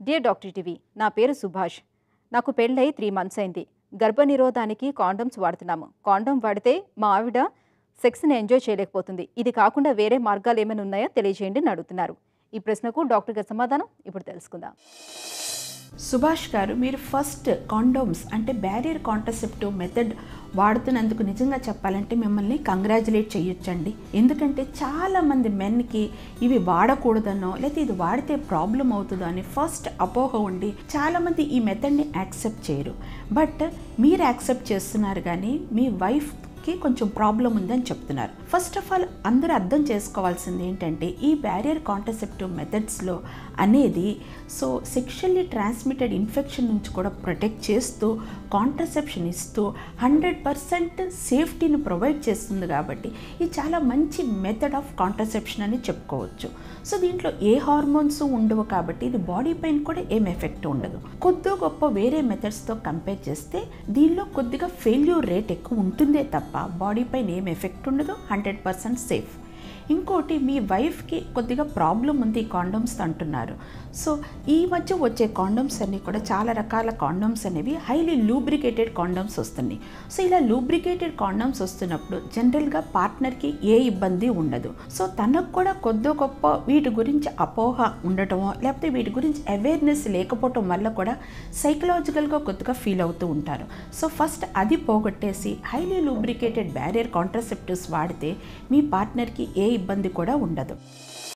dear doctor TV నా పేరు సుభాష్ నాకు పెళ్ళై త్రీ మంత్స్ అయింది గర్భనిరోధానికి కాండమ్స్ వాడుతున్నాము కాండమ్ వాడితే మా ఆవిడ సెక్స్ని ఎంజాయ్ చేయలేకపోతుంది ఇది కాకుండా వేరే మార్గాలు ఏమైనా ఉన్నాయో తెలియజేయండి అని అడుగుతున్నారు ఈ ప్రశ్నకు డాక్టర్ గారి సమాధానం ఇప్పుడు తెలుసుకుందాం సుభాష్ గారు మీరు ఫస్ట్ కాండోమ్స్ అంటే బ్యారియర్ కాంట్రసెప్టివ్ మెథడ్ వాడుతున్నందుకు నిజంగా చెప్పాలంటే మిమ్మల్ని కంగ్రాచులేట్ చేయొచ్చండి ఎందుకంటే చాలామంది మెన్కి ఇవి వాడకూడదనో లేకపోతే ఇది వాడితే ప్రాబ్లం అవుతుందో అని ఫస్ట్ అపోహ ఉండి చాలామంది ఈ మెథడ్ని యాక్సెప్ట్ చేయరు బట్ మీరు యాక్సెప్ట్ చేస్తున్నారు కానీ మీ వైఫ్ కి కొంచెం ప్రాబ్లం ఉందని చెప్తున్నారు ఫస్ట్ ఆఫ్ ఆల్ అందరూ అర్థం చేసుకోవాల్సింది ఏంటంటే ఈ బ్యారియర్ కాంట్రసెప్టివ్ మెథడ్స్లో అనేది సో సెక్షువల్లీ ట్రాన్స్మిటెడ్ ఇన్ఫెక్షన్ నుంచి కూడా ప్రొటెక్ట్ చేస్తూ కాంట్రసెప్షన్ ఇస్తూ హండ్రెడ్ పర్సెంట్ సేఫ్టీని ప్రొవైడ్ చేస్తుంది కాబట్టి ఇది చాలా మంచి మెథడ్ ఆఫ్ కాంట్రసెప్షన్ అని చెప్పుకోవచ్చు సో దీంట్లో ఏ హార్మోన్స్ ఉండవు కాబట్టి ఇది బాడీ పైన కూడా ఏం ఎఫెక్ట్ ఉండదు కొద్ది గొప్ప వేరే మెథడ్స్తో కంపేర్ చేస్తే దీనిలో కొద్దిగా ఫెయిల్యూర్ రేట్ ఎక్కువ ఉంటుందే తప్ప బాడీ పైన ఏం ఎఫెక్ట్ ఉండదు హండ్రెడ్ పర్సెంట్ సేఫ్ ఇంకోటి మీ వైఫ్కి కొద్దిగా ప్రాబ్లం ఉంది ఈ కాండమ్స్ అంటున్నారు సో ఈ మధ్య వచ్చే కాండమ్స్ అన్నీ కూడా చాలా రకాల కాండమ్స్ అనేవి హైలీ లూబ్రికేటెడ్ కాండమ్స్ వస్తున్నాయి సో ఇలా లూబ్రికేటెడ్ కాండమ్స్ వస్తున్నప్పుడు జనరల్గా పార్ట్నర్కి ఏ ఇబ్బంది ఉండదు సో తనకు కూడా కొద్ది గొప్ప వీటి గురించి అపోహ ఉండటమో లేకపోతే వీటి గురించి అవేర్నెస్ లేకపోవటం వల్ల కూడా సైకలాజికల్గా కొద్దిగా ఫీల్ అవుతూ ఉంటారు సో ఫస్ట్ అది పోగొట్టేసి హైలీ లూబ్రికేటెడ్ బ్యారియర్ కాంట్రసెప్టివ్స్ వాడితే మీ పార్ట్నర్కి ఏ ఇబ్బంది కూడా ఉండదు